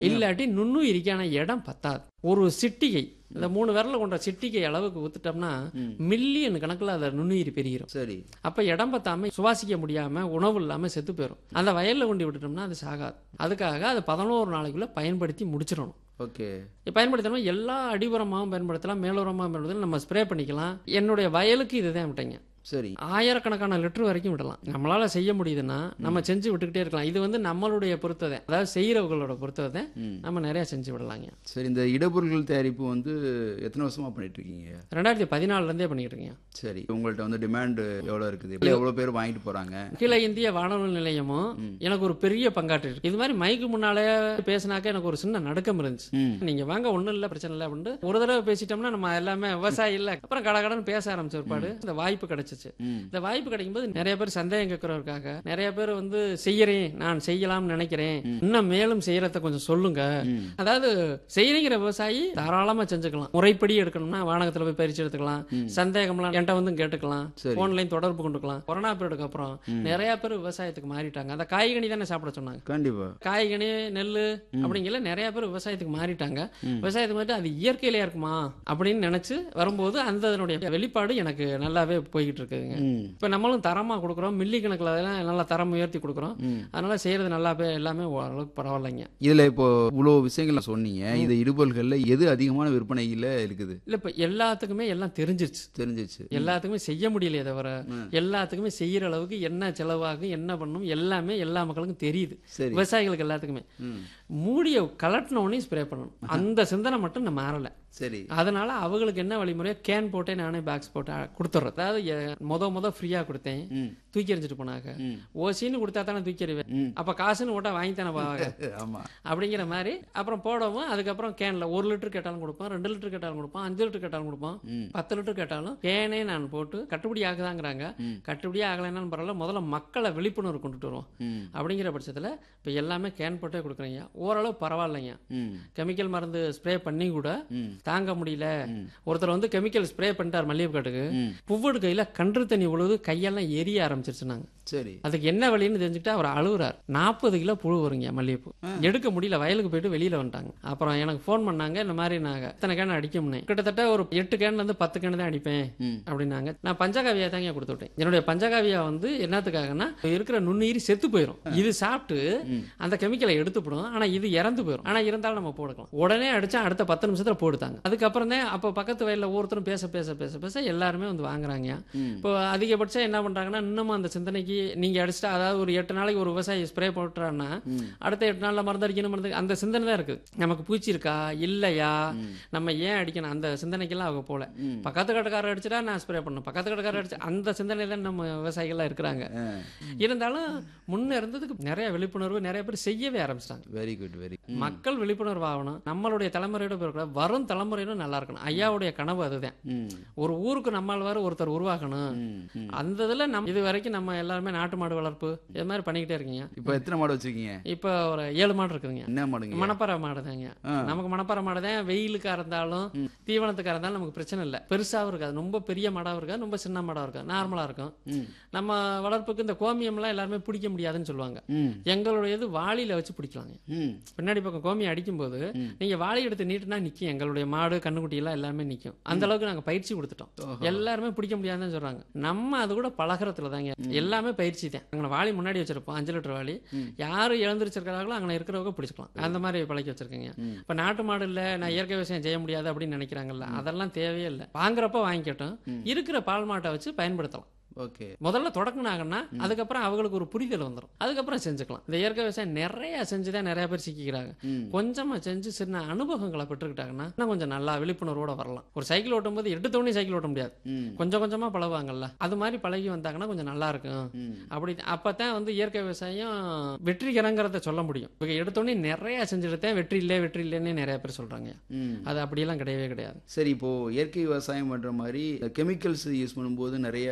இல்லாட்டி நுண்ணுயிரிக்கான இடம் பத்தாது ஒரு சிட்டிகை இந்த மூணு விரல கொண்ட சிட்டிகை அளவுக்கு ஊத்துட்டோம்னா மில்லியன் கணக்குல அதை நுண்ணுயிரி பெருகிரும் சரி அப்ப இடம் பத்தாம சுவாசிக்க முடியாம உணவு இல்லாம செத்து போயிடும் அந்த வயல்ல கொண்டு விட்டுட்டோம்னா அது சாகாது அதுக்காக அதை பதினோரு நாளைக்குள்ள பயன்படுத்தி முடிச்சிடணும் ஓகே பயன்படுத்தணும் எல்லா அடிபுறமாகவும் பயன்படுத்தலாம் மேலுரமாகவும் பயன்படுத்தலாம் நம்ம ஸ்ப்ரே பண்ணிக்கலாம் என்னுடைய வயலுக்கு இதுதான் விட்டேங்க சரி ஆயிரக்கணக்கான லிட்டர் வரைக்கும் விடலாம் நம்மளால செய்ய முடியுதுன்னா நம்ம செஞ்சு விட்டுக்கிட்டே இருக்கலாம் இது வந்து நம்மளுடைய பொறுத்ததை அதாவது செய்யறவங்களோட பொறுத்ததை ம். நம்ம நிறைய செஞ்சு விடலாங்க சரி இந்த இடப்பொருட்கள் தயாரிப்பு வந்து எத்தனை வருஷமா பண்ணிட்டு இருக்கீங்க ரெண்டாயிரத்தி பதினாலுல இருந்தே பண்ணிக்கிட்டு இருக்கேன் சரி உங்கள்ட்ட வந்து டிமாண்ட் எவ்வளவு இருக்குது இல்லை எவ்வளவு பேர் வாங்கிட்டு போறாங்க அகில இந்திய வானொலி நிலையமும் எனக்கு ஒரு பெரிய பங்காற்று இருக்கு இது மாதிரி மைக்கு முன்னாலே பேசினாக்க எனக்கு ஒரு சின்ன நடுக்கம் இருந்துச்சு ம் நீங்க வாங்க ஒண்ணும் இல்ல பிரச்சனை இல்லை அப்படின்ட்டு ஒரு தடவை பேசிட்டோம்னா நம்ம எல்லாமே விவசாயி இல்ல அப்புறம் கடகடன்னு பேச ஆரம்பிச்ச ஒருபாடு இந்த வாய்ப்பு கிடைச்சிச்சு ம் இந்த வாய்ப்பு கிடைக்கும்போது நிறைய பேர் சந்தேகம் கேட்கறவருக்காக நிறைய பேர் வந்து செய்யறேன் நான் செய்யலாம்னு நினைக்கிறேன் இன்னும் மேலும் செய்யறத கொஞ்சம் சொல்லுங்க ம். அதாவது செய்யறீங்கிற விவசாயி தாராளமா செஞ்சுக்கலாம் முறைப்படி எடுக்கணும்னா வானகத்துல போய் பறிச்சு எடுத்துக்கலாம் சந்தேகம்லாம் என்கிட்ட வந்து கேட்டுக்கலாம் சரி. போன்லயும் தொடர்பு கொண்டுக்கலாம் கொரோனா பீரியடுக்கு அப்புறம் நிறைய பேர் விவசாயத்துக்கு மாறிட்டாங்க அந்த காய்கனி தானே சாப்பிட சொன்னாங்க கண்டிப்பா காய்கனி நெல் அப்படிங்கல நிறைய பேர் விவசாயத்துக்கு மாறிட்டாங்க விவசாயத்துக்கு மாறிட்டு அது இயற்கையிலே இருக்குமா அப்படின்னு நினைச்சு வரும்போது அந்த அதனுடைய வெளிப்பாடு எனக்கு நல்லாவே போய்கிட்டு இருக்குதுங்க ம் இப்ப நம்மளும் தரமா கொடுக்குறோம் மில்லி கணக்குல அதெல்லாம் நல்லா தரம் உயர்த்தி கொடுக்குறோம் ம் அதனால செய்யறது நல்லா பே- எல்லாமே ஓரளவுக்கு பரவாயில்லைங்க இதுல இப்போ இவ்வளவு விஷயங்கள் சொன்னீங்க இது இடுபொருள்கள்ல எது அதிகமான விற்பனையில இருக்குது இல்ல இப்ப எல்லாத்துக்குமே எல்லாம் தெரிஞ்சிருச்சு தெரிஞ்சிச்சு எல்லாத்துக்குமே செய்ய முடியலையே தவிர எல்லாத்துக்குமே செய்யற அளவுக்கு என்ன செலவாகும் என்ன பண்ணும் எல்லாமே எல்லா மக்களுக்கும் தெரியுது சரி விவசாயிகளுக்கு எல்லாத்துக்குமே ம் மூடிய கலட்டின உடனே ஸ்ப்ரே பண்ணணும் அந்த சிந்தனை மட்டும் நான் மாறல சரி அதனால அவங்களுக்கு என்ன வழிமுறையோ கேன் போட்டே நானே பாக்ஸ் போட்டு அ- கொடுத்துட்றேன் அதாவது எ- முத முத ஃப்ரீயா கொடுத்தேன் ம் தூக்கி எறிஞ்சிட்டு போனாங்க ம் ஓசின்னு கொடுத்தா தானே தூக்கி எறிவேன் ம். அப்ப காசுன்னு போட்டா வாங்கி தானே போவாங்க ஆமா அப்படிங்கிற மாதிரி அப்புறம் போடவும் அதுக்கப்புறம் கேன்ல ஒரு லிட்டர் கேட்டாலும் கொடுப்போம் ரெண்டு லிட்டர் கேட்டாலும் கொடுப்போம் அஞ்சு லிட்டர் கேட்டாலும் கொடுப்போம் ம் பத்து லிட்டர் கேட்டாலும் கேனே நான் போட்டு கட்டுப்படி ஆகுதாங்கிறாங்க ம். கட்டுப்படி ஆகலைன்னு பரவாயில்ல முதல்ல மக்களை விழிப்புணர்வு கொண்டுட்டு வருவோம் ம் அப்படிங்கிற பட்சத்தில் இப்போ எல்லாமே கேன் போட்டே கொடுக்குறீங்க ஓரளவு பரவாயில்லைங்க ம் கெமிக்கல் மருந்து ஸ்ப்ரே பண்ணி கூட ம் தாங்க முடியல ம். ஒருத்தர் வந்து கெமிக்கல் ஸ்ப்ரே பண்ணிட்டார் மல்லிகை காட்டுக்கு ம் புவ்வடு கையில கன்று தண்ணி உழுது கையெல்லாம் எரிய ஆரம்பிச்சிருச்சுனாங்க சரி அதுக்கு என்ன வழின்னு தெரிஞ்சுக்கிட்டு அவர் அழுகுறார் நாற்பது கிலோ புழு வருங்க மல்லிகைப்பூ எடுக்க முடியல வயலுக்கு போயிட்டு வெளியில வந்துட்டாங்க அப்புறம் எனக்கு ஃபோன் பண்ணாங்க இந்த மாதிரி நாங்க இத்தனை கேன் அடிக்க முடியும் கிட்டத்தட்ட ஒரு எட்டு கேன்ல இருந்து பத்து கேன் தான் அடிப்பேன் ம் அப்படின்னாங்க நான் பஞ்சகாவியா தாங்க கொடுத்து விட்டேன் என்னுடைய பஞ்சகாவியா வந்து என்னத்துக்காகன்னா இருக்கிற நுண்ணுயிரி செத்து போயிடும் இது சாப்பிட்டு அந்த கெமிக்கலை எடுத்துப்படும் ஆனா இது இறந்து போயிடும் ஆனா இருந்தாலும் நம்ம போடலாம் உடனே அடிச்சா அடுத்த பத்து நிமிஷத்துல போடுத்தாங்க அதுக்கப்புறம் தான் அப்போ பக்கத்து வயல்ல ஒவ்வொருத்தரும் பேச பேச பேச பேச எல்லாருமே வந்து வாங்குறாங்க ம். இப்போ அதிகபட்சம் என்ன பண்றாங்கன்னா இன்னமும் அந்த சிந்தனைக்கு நீங்க அடிச்சிட்டா அதாவது ஒரு எட்டு நாளைக்கு ஒரு விவசாயி ஸ்ப்ரே போட்டுறான்னா அடுத்த எட்டு நாள்ல மருந்து அடிக்கணும் மருந்து அந்த சிந்தனை தான் இருக்கு நமக்கு பூச்சி இருக்கா இல்லையா நம்ம ஏன் அடிக்கணும் அந்த சிந்தனைக்கெல்லாம் அவங்க போல ம். பக்கத்து கடைக்காரர் அடிச்சிட்டா நான் ஸ்ப்ரே பண்ணணும் பக்கத்து கடைக்காரர் அடிச்சு அந்த சிந்தனையில நம்ம விவசாயிகள்லாம் இருக்கிறாங்க ஆ இருந்தாலும் முன்ன இருந்ததுக்கு நிறைய விழிப்புணர்வு நிறைய பேர் செய்யவே ஆரம்பிச்சிட்டாங்க வெரி குட் வெரி மக்கள் விழிப்புணர்வு ஆகணும் நம்மளுடைய தலைமுறையோட பிறகு வரும் தலைமுறையிலும் நல்லா இருக்கணும் ஐயாவுடைய கனவு அதுதான் ம் ஒரு ஊருக்கு நம்மால் ஒருத்தர் உருவாக்கணும் ம் ம் அந்த இதுல நம்ம இது வரைக்கும் நம்ம எல்லாருமே நாட்டு மாடு வளர்ப்பு இது மாதிரி பண்ணிக்கிட்டே இருக்கீங்க இப்போ எத்தனை மாடு வச்சிருக்கீங்க இப்போ ஒரு ஏழு மாடு இருக்குதுங்க என்ன மாடுங்க மணப்பாறை மாடு தாங்க ஆ. நமக்கு மணப்பாறை மாடு தான் வெயிலுக்கா இருந்தாலும் தீவனத்துக்கா இருந்தாலும் நமக்கு பிரச்சனை இல்லை பெருசாவும் இருக்காது ரொம்ப பெரிய மாடாவும் இருக்காது ரொம்ப சின்ன மாடாவும் இருக்காது நார்மலா இருக்கும் ம் நம்ம வளர்ப்புக்கு இந்த கோமியம்லாம் எல்லாருமே பிடிக்க முடியாதுன்னு சொல்லுவாங்க ம் எங்களுடையது வாளியில வச்சு பிடிக்கலாங்க ம் பின்னாடி பக்கம் கோமியம் அடிக்கும்போது நீங்க வாளி எடுத்து நீட்டுனா நிக்கும் எங்களுடைய மாடு கண்ணுக்குட்டி எல்லாம் எல்லாமே நிக்கும் அந்த அளவுக்கு நாங்க பயிற்சி கொடுத்துட்டோம் எல்லாருமே பிடிக்க முடியாதுன்னு சொல்றாங்க நம்ம அது கூட பழகிறதுல தாங்க எல்லாமே பயிற்சி தான் அங்கே வாளி முன்னாடி வச்சிருப்போம் அஞ்சு லிட்டர் வாளி யாரு எழுந்திருச்சிருக்கிறாங்களோ அங்கே இருக்கிறவங்க பிடிச்சிக்கலாம் அந்த மாதிரி பழக்கி வச்சிருக்கீங்க இப்ப நாட்டு மாடு இல்ல நான் இயற்கை விவசாயம் செய்ய முடியாது அப்படின்னு நினைக்கிறாங்கல்ல அதெல்லாம் தேவையே இல்லை வாங்குறப்ப வாங்கிக்கட்டும் இருக்கிற பால் மாட்டை வச்சு பயன்படுத்தலாம் ஓகே முதல்ல தொடக்குனாங்கன்னா அதுக்கப்புறம் அவங்களுக்கு ஒரு புரிதல் வந்துடும் அதுக்கப்புறம் செஞ்சுக்கலாம் இந்த இயற்கை விவசாயம் நிறைய செஞ்சுதான் நிறைய பேர் சிக்கிக்கிறாங்க ம். கொஞ்சமா செஞ்சு சின்ன அனுபவங்களை பெற்றுக்கிட்டாங்கன்னா இன்னும் கொஞ்சம் நல்லா விழிப்புணர்வோட வரலாம் ஒரு சைக்கிள் ஓட்டும் போது எடுத்தோடனே சைக்கிள் ஓட்ட முடியாது ம் கொஞ்சம் கொஞ்சமா பழகுவாங்கல்ல அது மாதிரி பழகி வந்தாங்கன்னா கொஞ்சம் நல்லா இருக்கும் ம் அப்படி அப்பதான் வந்து இயற்கை விவசாயம் வெற்றிகரங்கிறத சொல்ல முடியும் இப்போ எடுத்தோடனே நிறைய செஞ்சுட்டு வெற்றி இல்லை வெற்றி இல்லைன்னு நிறைய பேர் சொல்றாங்க ம் அது அப்படியெல்லாம் கிடையவே கிடையாது சரி இப்போ இயற்கை விவசாயம் பண்ற மாதிரி கெமிக்கல்ஸ் யூஸ் பண்ணும்போது நிறைய உற்பத்தி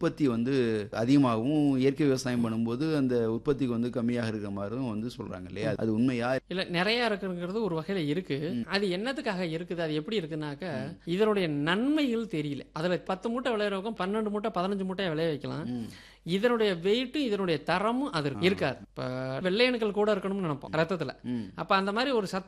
உற்பத்தி வந்து அதிகமாகவும் இயற்கை விவசாயம் பண்ணும்போது அந்த உற்பத்திக்கு வந்து கம்மியாக இருக்கிற மாதிரியும் வந்து சொல்றாங்க இல்லையா அது உண்மையா இல்ல நிறைய இருக்குங்கிறது ஒரு வகையில இருக்கு அது என்னத்துக்காக இருக்குது அது எப்படி இருக்குனாக்க இதனுடைய நன்மைகள் தெரியல அதுல பத்து மூட்டை விளையிறவங்க பன்னெண்டு மூட்டை பதினஞ்சு மூட்டை விளைய வைக்கலாம் இதனுடைய வெயிட்டும் இதனுடைய தரமும் அது இருக்கு- இருக்காது இப்ப வெள்ளையணுக்கள் கூட இருக்கணும்னு நினைப்போம் ரத்தத்துல ம். அப்ப அந்த மாதிரி ஒரு சத்து